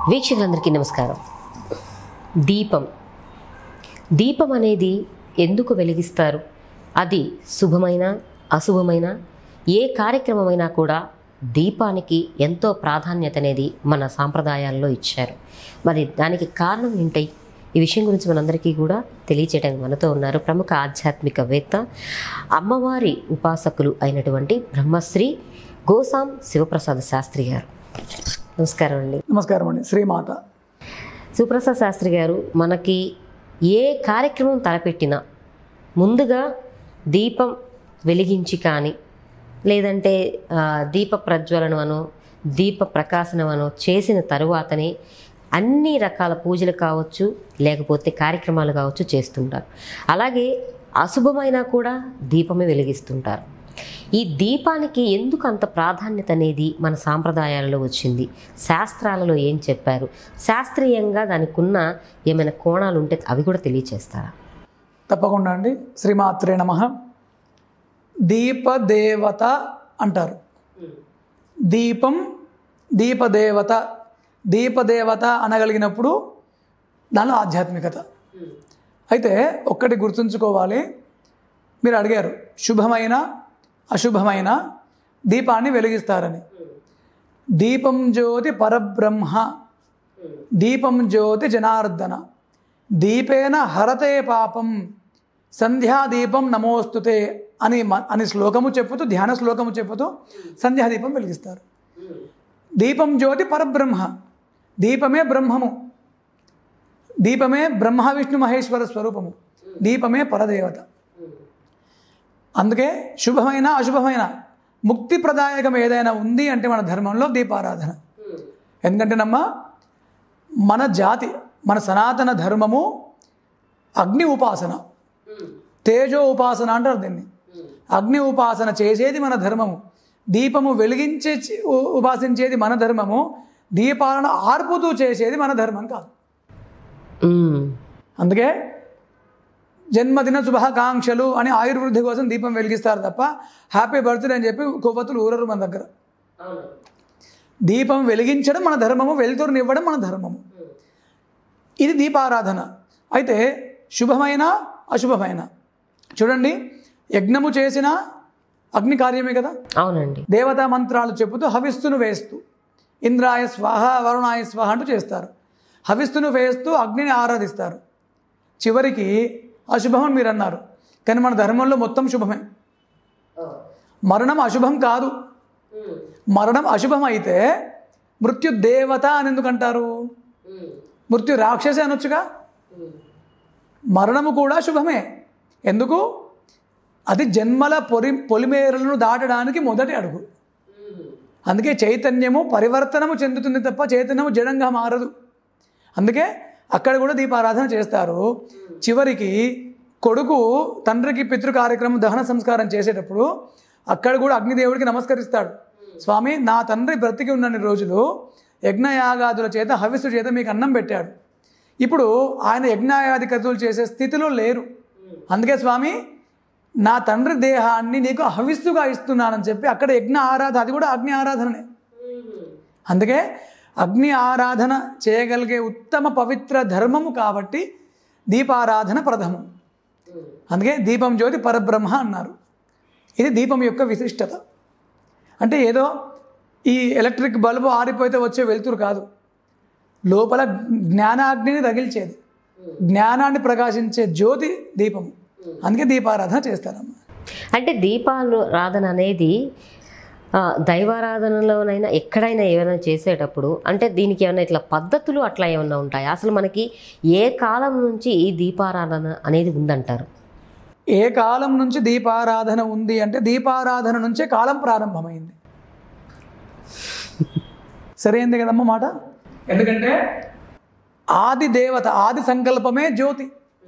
వీక్షకులందరికీ నమస్కారం దీపం దీపం అనేది ఎందుకు వెలిగిస్తారు అది శుభమైన అశుభమైన ఏ కార్యక్రమమైనా కూడా దీపానికి ఎంతో ప్రాధాన్యత అనేది మన సాంప్రదాయాల్లో ఇచ్చారు మరి దానికి కారణం ఏంటి ఈ విషయం గురించి మనందరికీ కూడా తెలియచేయడానికి మనతో ఉన్నారు ప్రముఖ ఆధ్యాత్మికవేత్త అమ్మవారి ఉపాసకులు అయినటువంటి బ్రహ్మశ్రీ గోసాం శివప్రసాద్ శాస్త్రి గారు నమస్కారం అండి నమస్కారం అండి శ్రీమాత సుప్రసాద్ శాస్త్రి గారు మనకి ఏ కార్యక్రమం తలపెట్టినా ముందుగా దీపం వెలిగించి కానీ లేదంటే ఆ, దీప ప్రజ్వలనం అనో దీప ప్రకాశనం అనో చేసిన తరువాతనే అన్ని రకాల పూజలు కావచ్చు లేకపోతే కార్యక్రమాలు కావచ్చు చేస్తుంటారు అలాగే అశుభమైనా కూడా దీపమే వెలిగిస్తుంటారు ఈ దీపానికి ఎందుకు అంత ప్రాధాన్యత అనేది మన సాంప్రదాయాలలో వచ్చింది శాస్త్రాలలో ఏం చెప్పారు శాస్త్రీయంగా దానికి ఉన్న ఏమైనా కోణాలు ఉంటే అవి కూడా తెలియచేస్తారా తప్పకుండా అండి శ్రీమాత్రే నమ దీపదేవత అంటారు దీపం దీపదేవత దీపదేవత అనగలిగినప్పుడు దానిలో ఆధ్యాత్మికత అయితే ఒక్కటి గుర్తుంచుకోవాలి మీరు అడిగారు శుభమైన అశుభమైన దీపాన్ని వెలిగిస్తారని దీపం జ్యోతి పరబ్రహ్మ దీపం జ్యోతి జనార్దన దీపేన హరతే పాపం సంధ్యాదీపం నమోస్తుతే అని మ- అని శ్లోకము చెప్పుతూ ధ్యాన శ్లోకము చెప్పుతూ సంధ్యాదీపం వెలిగిస్తారు దీపం జ్యోతి పరబ్రహ్మ దీపమే బ్రహ్మము దీపమే బ్రహ్మ విష్ణు మహేశ్వర స్వరూపము దీపమే పరదేవత అందుకే శుభమైన అశుభమైన ముక్తి ప్రదాయకం ఏదైనా ఉంది అంటే మన ధర్మంలో దీపారాధన ఎందుకంటేనమ్మా మన జాతి మన సనాతన ధర్మము అగ్ని ఉపాసన తేజో ఉపాసన అంటారు దీన్ని అగ్ని ఉపాసన చేసేది మన ధర్మము దీపము వెలిగించే చే- ఉ- ఉపాసించేది మన ధర్మము దీపాలను ఆర్పుతూ చేసేది మన ధర్మం కాదు మ్మ్. అందుకే జన్మదిన శుభాకాంక్షలు అని ఆయుర్వృద్ధి కోసం దీపం వెలిగిస్తారు తప్ప హ్యాపీ బర్త్డే అని చెప్పి కొవ్వొత్తులు ఊరరు మన దగ్గర దీపం వెలిగించడం మన ధర్మము వెలుతురునివ్వడం మన ధర్మము ఇది దీపారాధన అయితే శుభమైన అశుభమైన చూడండి యజ్ఞము చేసిన అగ్ని కార్యమే కదా అవునండి దేవతా మంత్రాలు చెబుతూ హవిస్సును వేస్తూ ఇంద్రాయ స్వాహ వరుణాయ స్వాహ అంటూ చేస్తారు హవిస్సును వేస్తూ అగ్నిని ఆరాధిస్తారు చివరికి అశుభం అని మీరు అన్నారు కానీ మన ధర్మంలో మొత్తం శుభమే మరణం అశుభం కాదు మరణం అశుభం అయితే మృత్యు దేవత అని ఎందుకు అంటారు మృత్యు రాక్షసి అనొచ్చుగా మరణము కూడా శుభమే ఎందుకు అది జన్మల పొరి పొలిమేరలను దాటడానికి మొదటి అడుగు అందుకే చైతన్యము పరివర్తనము చెందుతుంది తప్ప చైతన్యము జడంగా మారదు అందుకే అక్కడ కూడా దీపారాధన చేస్తారు చివరికి కొడుకు తండ్రికి పితృ కార్యక్రమం దహన సంస్కారం చేసేటప్పుడు అక్కడ కూడా అగ్నిదేవుడికి నమస్కరిస్తాడు స్వామి నా తండ్రి బ్రతికి ఉన్నన్ని రోజులు యజ్ఞయాగాదుల చేత హవిస్సు చేత మీకు అన్నం పెట్టాడు ఇప్పుడు ఆయన యజ్ఞయాది కథలు చేసే స్థితిలో లేరు అందుకే స్వామి నా తండ్రి దేహాన్ని నీకు హవిస్సుగా ఇస్తున్నానని చెప్పి అక్కడ యజ్ఞ ఆరాధన అది కూడా అగ్ని ఆరాధననే అందుకే అగ్ని ఆరాధన చేయగలిగే ఉత్తమ పవిత్ర ధర్మము కాబట్టి దీపారాధన ప్రథమం అందుకే దీపం జ్యోతి పరబ్రహ్మ అన్నారు ఇది దీపం యొక్క విశిష్టత అంటే ఏదో ఈ ఎలక్ట్రిక్ బల్బు ఆరిపోతే వచ్చే వెలుతురు కాదు లోపల జ్ఞానాగ్నిని తగిల్చేది జ్ఞానాన్ని ప్రకాశించే జ్యోతి దీపము అందుకే దీపారాధన చేస్తారమ్మా అంటే దీపారాధన అనేది ఆ, దైవారాధనలోనైనా ఎక్కడైనా ఏమైనా చేసేటప్పుడు అంటే దీనికి ఏమైనా ఇట్లా పద్ధతులు అట్లా ఏమైనా ఉంటాయి అసలు మనకి ఏ కాలం నుంచి ఈ దీపారాధన అనేది ఉందంటారు ఏ కాలం నుంచి దీపారాధన ఉంది అంటే దీపారాధన నుంచే కాలం ప్రారంభమైంది సరైంది కదమ్మా మాట ఎందుకంటే ఆది దేవత ఆది సంకల్పమే జ్యోతి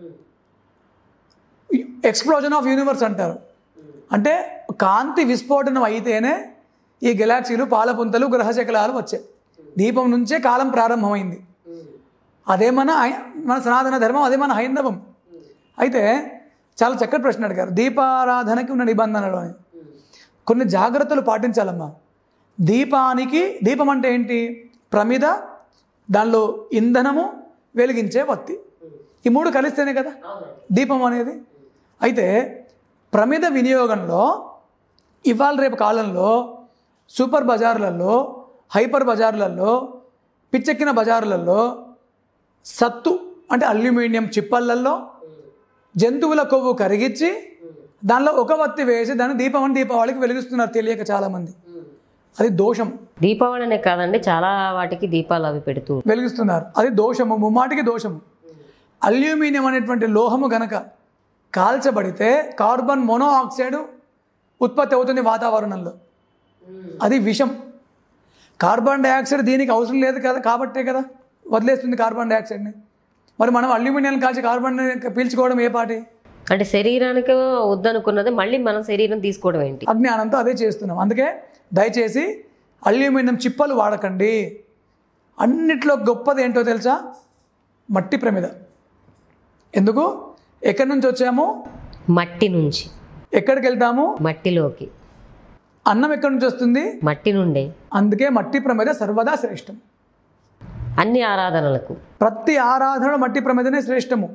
ఎక్స్ప్లోజన్ ఆఫ్ యూనివర్స్ అంటారు అంటే కాంతి విస్ఫోటనం అయితేనే ఈ గెలాక్సీలు పాలపుంతలు గ్రహశకలాలు వచ్చాయి దీపం నుంచే కాలం ప్రారంభమైంది అదే మన హై- మన సనాతన ధర్మం అదే మన హైందవం అయితే చాలా చక్కటి ప్రశ్న అడిగారు దీపారాధనకి ఉన్న నిబంధనలు అని కొన్ని జాగ్రత్తలు పాటించాలమ్మా దీపానికి దీపం అంటే ఏంటి ప్రమిద దానిలో ఇంధనము వెలిగించే వత్తి ఈ మూడు కలిస్తేనే కదా దీపం అనేది అయితే ప్రమిద వినియోగంలో ఇవాళ రేపు కాలంలో సూపర్ బజార్లలో హైపర్ బజార్లలో పిచ్చెక్కిన బజార్లలో సత్తు అంటే అల్యూమినియం చిప్పళ్ళల్లో జంతువుల కొవ్వు కరిగించి దానిలో ఒక వత్తి వేసి దాన్ని దీపం అని దీపావళికి వెలిగిస్తున్నారు తెలియక చాలామంది అది దోషం దీపావళినే కాదండి చాలా వాటికి దీపాలు అవి పెడుతూ వెలిగిస్తున్నారు అది దోషము ముమ్మాటికి దోషము అల్యూమినియం అనేటువంటి లోహము గనక కాల్చబడితే కార్బన్ మోనోఆక్సైడ్ ఉత్పత్తి అవుతుంది వాతావరణంలో అది విషం కార్బన్ డైఆక్సైడ్ దీనికి అవసరం లేదు కదా కాబట్టే కదా వదిలేస్తుంది కార్బన్ డైఆక్సైడ్ని మరి మనం అల్యూమినియం కాల్చి కార్బన్ పీల్చుకోవడం ఏ పాటి అంటే శరీరానికి వద్దనుకున్నది మళ్ళీ మన శరీరం తీసుకోవడం ఏంటి అజ్ఞానంతో అదే చేస్తున్నాం అందుకే దయచేసి అల్యూమినియం చిప్పలు వాడకండి అన్నిట్లో గొప్పది ఏంటో తెలుసా మట్టి ప్రమిద ఎందుకు ఎక్కడి నుంచి వచ్చాము మట్టి నుంచి ఎక్కడికి వెళ్తాము మట్టిలోకి అన్నం ఎక్కడి నుంచి వస్తుంది మట్టి నుండే అందుకే మట్టి ప్రమిద సర్వదా శ్రేష్టం అన్ని ఆరాధనలకు ప్రతి ఆరాధన మట్టి ప్రమిదనే శ్రేష్టము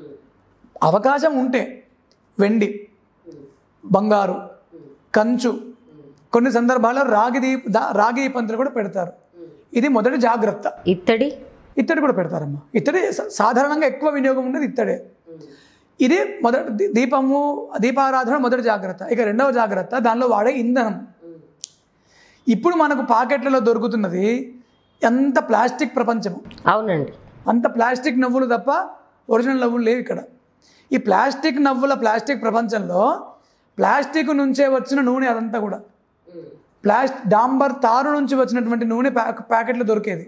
అవకాశం ఉంటే వెండి బంగారు కంచు కొన్ని సందర్భాల్లో రాగి దీప దా- రాగి పంతులు కూడా పెడతారు ఇది మొదటి జాగ్రత్త ఇత్తడి ఇత్తడి కూడా పెడతారమ్మా ఇత్తడి సా- సాధారణంగా ఎక్కువ వినియోగం ఉండేది ఇత్తడే ఇది మొదటి దీ- దీపము దీపారాధన మొదటి జాగ్రత్త ఇక రెండవ జాగ్రత్త దానిలో వాడే ఇంధనం ఇప్పుడు మనకు పాకెట్లలో దొరుకుతున్నది ఎంత ప్లాస్టిక్ ప్రపంచము అవునండి అంత ప్లాస్టిక్ నవ్వులు తప్ప ఒరిజినల్ నవ్వులు లేవు ఇక్కడ ఈ ప్లాస్టిక్ నవ్వుల ప్లాస్టిక్ ప్రపంచంలో ప్లాస్టిక్ నుంచే వచ్చిన నూనె అదంతా కూడా ప్లాస్ట్ డాంబర్ తారు నుంచి వచ్చినటువంటి నూనె ప్యాక్ ప్యాకెట్లు దొరికేది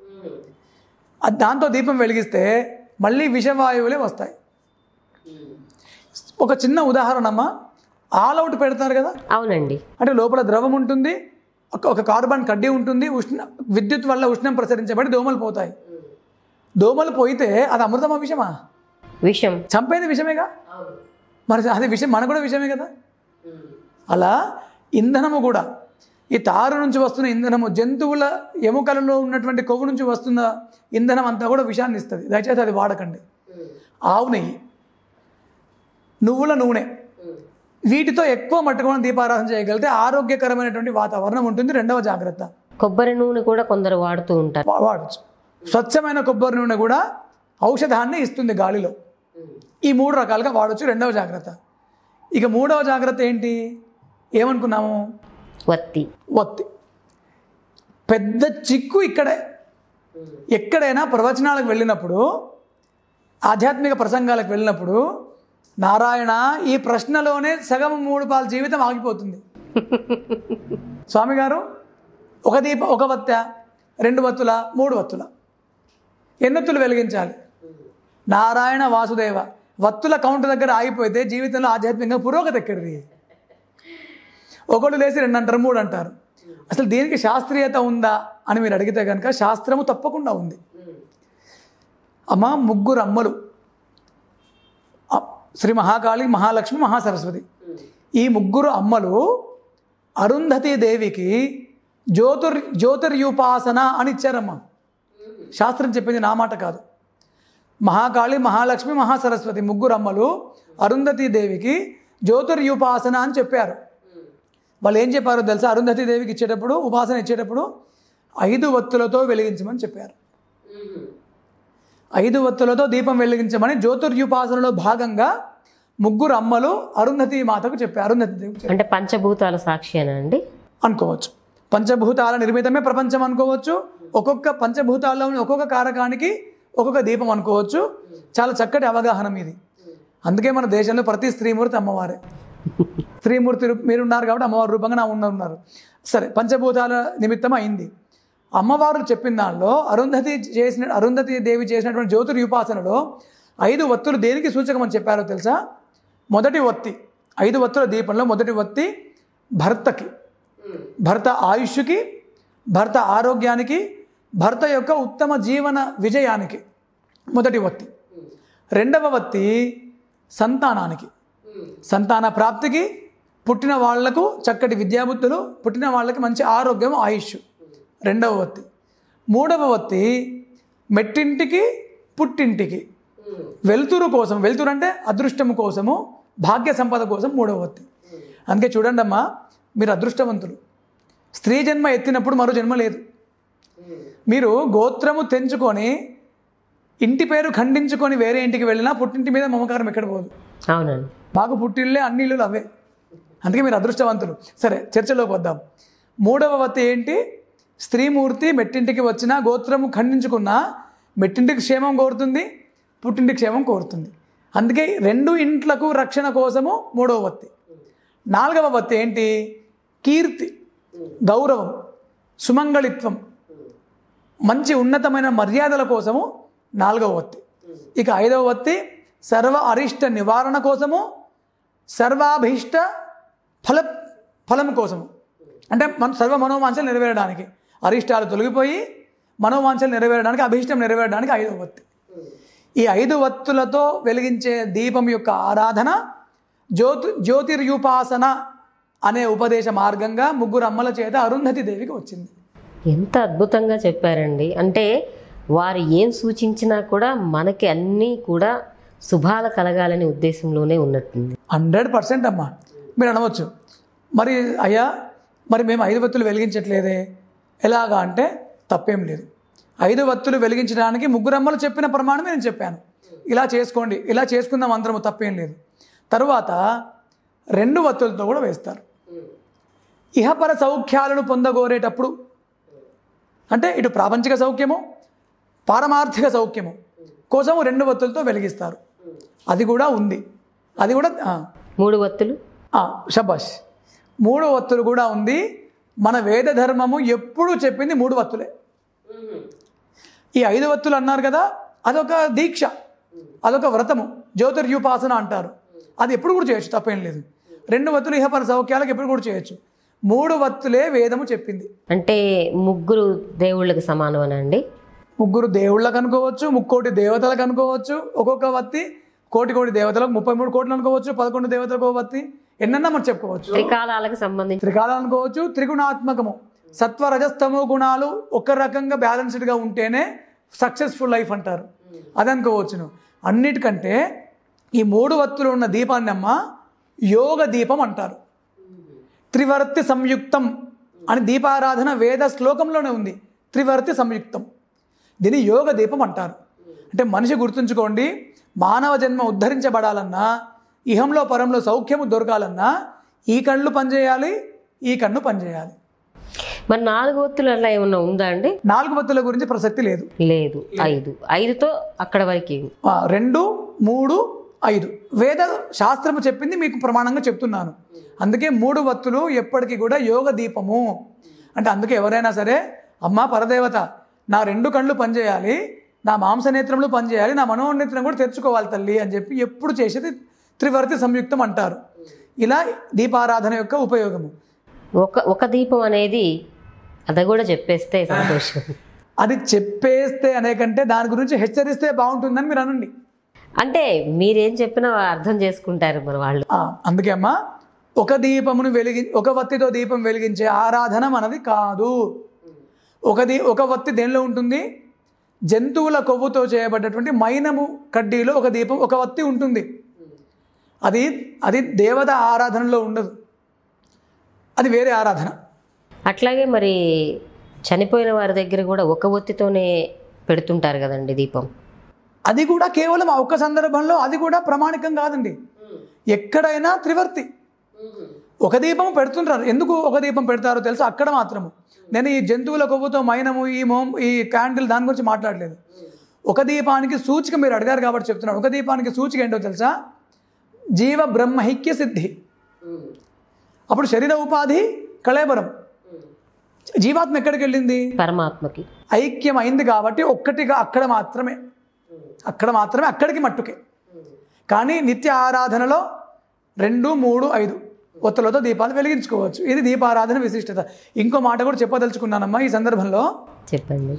అది దాంతో దీపం వెలిగిస్తే మళ్ళీ విషవాయువులే వస్తాయి ఒక చిన్న ఉదాహరణ అమ్మా ఆల్ అవుట్ పెడతారు కదా అవునండి అంటే లోపల ద్రవం ఉంటుంది ఒక ఒక కార్బన్ కడ్డీ ఉంటుంది ఉష్ణ విద్యుత్ వల్ల ఉష్ణం ప్రసరించబడి దోమలు పోతాయి దోమలు పోయితే అది అమృతమా విషమా విషం చంపేది విషమేగా మరి అది విషయం మనకు కూడా విషయమే కదా అలా ఇంధనము కూడా ఈ తారు నుంచి వస్తున్న ఇంధనము జంతువుల ఎముకలలో ఉన్నటువంటి కొవ్వు నుంచి వస్తున్న ఇంధనం అంతా కూడా విషాన్ని ఇస్తుంది దయచేసి అది వాడకండి ఆవు నెయ్యి నువ్వుల నూనె వీటితో ఎక్కువ మట్టుకు మనం దీపారాధన చేయగలిగితే ఆరోగ్యకరమైనటువంటి వాతావరణం ఉంటుంది రెండవ జాగ్రత్త కొబ్బరి నూనె కూడా కొందరు వాడుతూ ఉంటారు వా- వాడచ్చు స్వచ్ఛమైన కొబ్బరి నూనె కూడా ఔషధాన్ని ఇస్తుంది గాలిలో ఈ మూడు రకాలుగా వాడచ్చు రెండవ జాగ్రత్త ఇక మూడవ జాగ్రత్త ఏంటి ఏమనుకున్నాము వత్తి ఒత్తి పెద్ద చిక్కు ఇక్కడే ఎక్కడైనా ప్రవచనాలకు వెళ్ళినప్పుడు ఆధ్యాత్మిక ప్రసంగాలకు వెళ్ళినప్పుడు నారాయణ ఈ ప్రశ్నలోనే సగం మూడు పాల జీవితం ఆగిపోతుంది స్వామి గారు ఒక దీప ఒక వత్త రెండు వత్తుల మూడు వత్తుల ఎన్నొత్తులు వెలిగించాలి నారాయణ వాసుదేవ వత్తుల కౌంట్ దగ్గర ఆగిపోతే జీవితంలో ఆధ్యాత్మికంగా పురోగతి ఎక్కడిది ఒకళ్ళు లేచి రెండు అంటారు మూడు అంటారు అసలు దీనికి శాస్త్రీయత ఉందా అని మీరు అడిగితే కనుక శాస్త్రము తప్పకుండా ఉంది అమ్మ ముగ్గురు అమ్మలు ఆ, శ్రీ మహాకాళి మహాలక్ష్మి మహాసరస్వతి ఈ ముగ్గురు అమ్మలు అరుంధతి దేవికి జ్యోతిర్ జ్యోతిర్యుపాసన అని ఇచ్చారమ్మా శాస్త్రం చెప్పింది నా మాట కాదు మహాకాళి మహాలక్ష్మి మహాసరస్వతి ముగ్గురు అమ్మలు అరుంధతి దేవికి జ్యోతిర్యుపాసన అని చెప్పారు వాళ్ళు ఏం చెప్పారో తెలుసా అరుంధతి దేవికి ఇచ్చేటప్పుడు ఉపాసన ఇచ్చేటప్పుడు ఐదు వత్తులతో వెలిగించమని చెప్పారు ఐదు వత్తులతో దీపం వెలిగించమని జ్యోతిర్యుపాసనలో భాగంగా ముగ్గురు అమ్మలు అరుంధతి మాతకు చెప్పారు అరుంధతి దేవికి చెప్పారు. అంటే పంచభూతాల సాక్షియేనా అండి అనుకోవచ్చు పంచభూతాల నిర్మితమే ప్రపంచం అనుకోవచ్చు ఒక్కొక్క పంచభూతాల్లోని ఒక్కొక్క కారకానికి ఒక్కొక్క దీపం అనుకోవచ్చు చాలా చక్కటి అవగాహన మీది అందుకే మన దేశంలో ప్రతి స్త్రీమూర్తి అమ్మవారే స్త్రీమూర్తి రూ- మీరు ఉన్నారు కాబట్టి అమ్మవారి రూపంగా నా ఉన్న ఉన్నారు సరే పంచభూతాల నిమిత్తం అయింది అమ్మవారు చెప్పిన దానిలో అరుంధతి చేసిన అరుంధతి దేవి చేసినటువంటి జ్యోతిర్యుపాసనలో ఐదు వత్తులు దేనికి సూచకమని చెప్పారో తెలుసా మొదటి వత్తి ఐదు వత్తుల దీపంలో మొదటి వత్తి భర్తకి భర్త ఆయుష్కి భర్త ఆరోగ్యానికి భర్త యొక్క ఉత్తమ జీవన విజయానికి మొదటి వత్తి రెండవ వత్తి సంతానానికి సంతాన ప్రాప్తికి పుట్టిన వాళ్లకు చక్కటి విద్యాబుద్ధులు పుట్టిన వాళ్ళకి మంచి ఆరోగ్యం ఆయుష్ రెండవ వత్తి మూడవ వత్తి మెట్టింటికి పుట్టింటికి వెలుతురు కోసం వెలుతురు అంటే అదృష్టము కోసము భాగ్య సంపద కోసం మూడవ వత్తి అందుకే చూడండి అమ్మా మీరు అదృష్టవంతులు స్త్రీ జన్మ ఎత్తినప్పుడు మరో జన్మ లేదు మీరు గోత్రము తెంచుకొని ఇంటి పేరు ఖండించుకొని వేరే ఇంటికి వెళ్ళినా పుట్టింటి మీద మమకారం ఎక్కడ పోదు అవునండి మాకు పుట్టిల్లే అన్ని ఇల్లులు అవే అందుకే మీరు అదృష్టవంతులు సరే చర్చలోకి వద్దాం మూడవ వత్తి ఏంటి స్త్రీమూర్తి మెట్టింటికి వచ్చినా గోత్రము ఖండించుకున్నా మెట్టింటికి క్షేమం కోరుతుంది పుట్టింటికి క్షేమం కోరుతుంది అందుకే రెండు ఇంట్లకు రక్షణ కోసము మూడవ వత్తి నాలుగవ వత్తి ఏంటి కీర్తి గౌరవం సుమంగళిత్వం మంచి ఉన్నతమైన మర్యాదల కోసము నాలుగవ వత్తి ఇక ఐదవ వత్తి సర్వ అరిష్ట నివారణ కోసము సర్వాభీష్ట ఫల ఫలం కోసము అంటే మన సర్వ మనోవాంఛలు నెరవేరడానికి అరిష్టాలు తొలగిపోయి మనోవాంఛలు నెరవేరడానికి అభీష్టం నెరవేరడానికి ఐదవ వత్తి ఈ ఐదు వత్తులతో వెలిగించే దీపం యొక్క ఆరాధన జ్యోతి జ్యోతిర్యుపాసన అనే ఉపదేశ మార్గంగా ముగ్గురు అమ్మల చేత అరుంధతి దేవికి వచ్చింది ఎంత అద్భుతంగా చెప్పారండి అంటే వారు ఏం సూచించినా కూడా మనకి అన్నీ కూడా శుభాలు కలగాలనే ఉద్దేశంలోనే ఉన్నట్టుంది హండ్రెడ్ పర్సెంట్ అమ్మా మీరు అనవచ్చు మరి అయ్యా మరి మేము ఐదు వత్తులు వెలిగించట్లేదే ఎలాగా అంటే తప్పేం లేదు ఐదు వత్తులు వెలిగించడానికి ముగ్గురమ్మలు చెప్పిన ప్రమాణం నేను చెప్పాను ఇలా చేసుకోండి ఇలా చేసుకుందాం మంత్రము తప్పేం లేదు తరువాత రెండు వత్తులతో కూడా వేస్తారు ఇహపర సౌఖ్యాలను పొందగోరేటప్పుడు అంటే ఇటు ప్రాపంచిక సౌఖ్యము పారమార్థిక సౌఖ్యము కోసం రెండు వత్తులతో వెలిగిస్తారు అది కూడా ఉంది అది కూడా ఆ, మూడు వత్తులు ఆ, షబాష్ మూడు వత్తులు కూడా ఉంది మన వేద ధర్మము ఎప్పుడూ చెప్పింది మూడు వత్తులే ఈ ఐదు వత్తులు అన్నారు కదా అదొక దీక్ష అదొక వ్రతము జ్యోతిర్యుపాసన అంటారు అది ఎప్పుడు కూడా చేయొచ్చు తప్పేం లేదు రెండు వత్తులు ఇహపర సౌఖ్యాలకు ఎప్పుడు కూడా చేయొచ్చు మూడు వత్తులే వేదము చెప్పింది అంటే ముగ్గురు దేవుళ్ళకి సమానమేనండి ముగ్గురు దేవుళ్ళకు అనుకోవచ్చు ముక్కోటి దేవతలకు అనుకోవచ్చు ఒక్కొక్క వత్తి కోటి కోటి దేవతలకు ముప్పై మూడు కోట్లు అనుకోవచ్చు పదకొండు దేవతలకు ఒక వత్తి ఎన్నన్నా మనం చెప్పుకోవచ్చు త్రికాలాలకు సంబంధించి త్రికాలం అనుకోవచ్చు త్రిగుణాత్మకము సత్వ రజస్తమో గుణాలు ఒక రకంగా బ్యాలెన్స్డ్గా ఉంటేనే సక్సెస్ఫుల్ లైఫ్ అంటారు అది అనుకోవచ్చును అన్నిటికంటే ఈ మూడు వత్తులు ఉన్న దీపాన్ని అమ్మ యోగ దీపం అంటారు త్రివర్తి సంయుక్తం అని దీపారాధన వేద శ్లోకంలోనే ఉంది త్రివర్తి సంయుక్తం దీన్ని యోగ దీపం అంటారు అంటే మనిషి గుర్తుంచుకోండి మానవ జన్మ ఉద్ధరించబడాలన్నా ఇహంలో పరంలో సౌఖ్యము దొరకాలన్నా ఈ కళ్ళు పనిచేయాలి ఈ కన్ను పనిచేయాలి మరి నాలుగు వత్తులు అలా ఏమన్నా ఉందా అండి నాలుగు వత్తుల గురించి ప్రసక్తి లేదు లేదు ఐదు ఐదుతో అక్కడ వరకు ఆ, రెండు మూడు ఐదు వేద శాస్త్రము చెప్పింది మీకు ప్రమాణంగా చెప్తున్నాను అందుకే మూడు వత్తులు ఎప్పటికీ కూడా యోగ దీపము అంటే అందుకే ఎవరైనా సరే అమ్మ పరదేవత నా రెండు కళ్ళు పనిచేయాలి నా మాంసనేత్రములు పనిచేయాలి నా మనోనేత్రం కూడా తెచ్చుకోవాలి తల్లి అని చెప్పి ఎప్పుడు చేసేది త్రివర్తి సంయుక్తం అంటారు ఇలా దీపారాధన యొక్క ఉపయోగము ఒక ఒక దీపం అనేది అది కూడా చెప్పేస్తే సంతోషం అది చెప్పేస్తే అనే కంటే దాని గురించి హెచ్చరిస్తే బాగుంటుందని మీరు అనండి అంటే మీరేం చెప్పినా అర్థం చేసుకుంటారు మన వాళ్ళు ఆ, అందుకే అమ్మా ఒక దీపమును వెలిగి ఒక వత్తితో దీపం వెలిగించే ఆరాధన మనది కాదు ఒక దీ ఒక వత్తి దేనిలో ఉంటుంది జంతువుల కొవ్వుతో చేయబడ్డటువంటి మైనము కడ్డీలో ఒక దీపం ఒక వత్తి ఉంటుంది అది అది దేవత ఆరాధనలో ఉండదు అది వేరే ఆరాధన అట్లాగే మరి చనిపోయిన వారి దగ్గర కూడా ఒక ఒత్తితోనే పెడుతుంటారు కదండి దీపం అది కూడా కేవలం ఆ ఒక్క సందర్భంలో అది కూడా ప్రామాణికం కాదండి ఎక్కడైనా త్రివర్తి ఒక దీపం పెడుతుంటారు ఎందుకు ఒక దీపం పెడతారో తెలుసా అక్కడ మాత్రము నేను ఈ జంతువుల కొవ్వుతో మైనము ఈ మోం ఈ క్యాండిల్ దాని గురించి మాట్లాడలేదు ఒక దీపానికి సూచిక మీరు అడిగారు కాబట్టి చెప్తున్నాను ఒక దీపానికి సూచిక ఏంటో తెలుసా జీవ బ్రహ్మైక్య సిద్ధి అప్పుడు శరీర ఉపాధి కళేబరం జీవాత్మ ఎక్కడికి వెళ్ళింది పరమాత్మకి ఐక్యం అయింది కాబట్టి ఒక్కటిగా అక్కడ మాత్రమే అక్కడ మాత్రమే అక్కడికి మట్టుకే కానీ నిత్య ఆరాధనలో రెండు మూడు ఐదు ఒత్తులతో దీపాలు వెలిగించుకోవచ్చు ఇది దీపారాధన విశిష్టత ఇంకో మాట కూడా చెప్పదలుచుకున్నానమ్మా ఈ సందర్భంలో చెప్పండి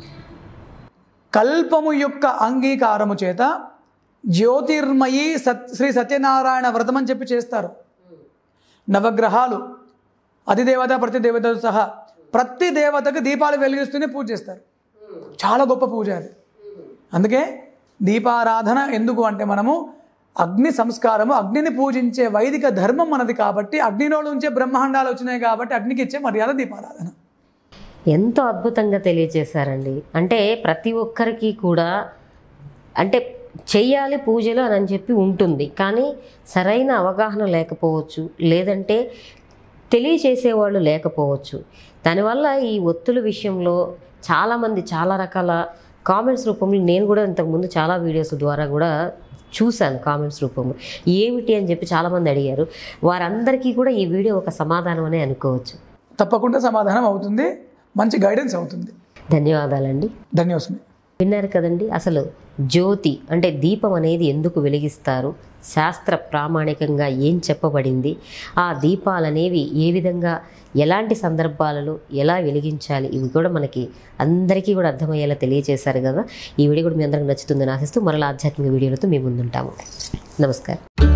కల్పము యొక్క అంగీకారము చేత జ్యోతిర్మయి సత్ శ్రీ సత్యనారాయణ వ్రతం అని చెప్పి చేస్తారు నవగ్రహాలు అధిదేవత ప్రతి దేవతతో సహా ప్రతి దేవతకు దీపాలు వెలిగిస్తూనే పూజ చేస్తారు చాలా గొప్ప పూజ అది అందుకే దీపారాధన ఎందుకు అంటే మనము అగ్ని సంస్కారము అగ్నిని పూజించే వైదిక ధర్మం మనది కాబట్టి అగ్నిలో నుంచే బ్రహ్మాండాలు వచ్చినాయి కాబట్టి అగ్నికి ఇచ్చే మర్యాద దీపారాధన ఎంతో అద్భుతంగా తెలియజేశారండి అంటే ప్రతి ఒక్కరికి కూడా అంటే చెయ్యాలి పూజలు అని అని చెప్పి ఉంటుంది కానీ సరైన అవగాహన లేకపోవచ్చు లేదంటే తెలియచేసేవాళ్ళు లేకపోవచ్చు దానివల్ల ఈ ఒత్తుల విషయంలో చాలామంది చాలా రకాల కామెంట్స్ రూపంలో నేను కూడా ఇంతకుముందు చాలా వీడియోస్ ద్వారా కూడా చూశాను కామెంట్స్ రూపంలో ఏమిటి అని చెప్పి చాలామంది అడిగారు వారందరికీ కూడా ఈ వీడియో ఒక సమాధానం అనే అనుకోవచ్చు తప్పకుండా సమాధానం అవుతుంది మంచి గైడెన్స్ అవుతుంది ధన్యవాదాలండి ధన్యోస్మి విన్నారు కదండి అసలు జ్యోతి అంటే దీపం అనేది ఎందుకు వెలిగిస్తారు శాస్త్ర ప్రామాణికంగా ఏం చెప్పబడింది ఆ దీపాలు అనేవి ఏ విధంగా ఎలాంటి సందర్భాలలో ఎలా వెలిగించాలి ఇవి కూడా మనకి అందరికీ కూడా అర్థమయ్యేలా తెలియజేశారు కదా ఈ వీడియో కూడా మీ అందరికి నచ్చుతుందని ఆశిస్తూ మరలా ఆధ్యాత్మిక వీడియోలతో మేము ముందుంటాము నమస్కారం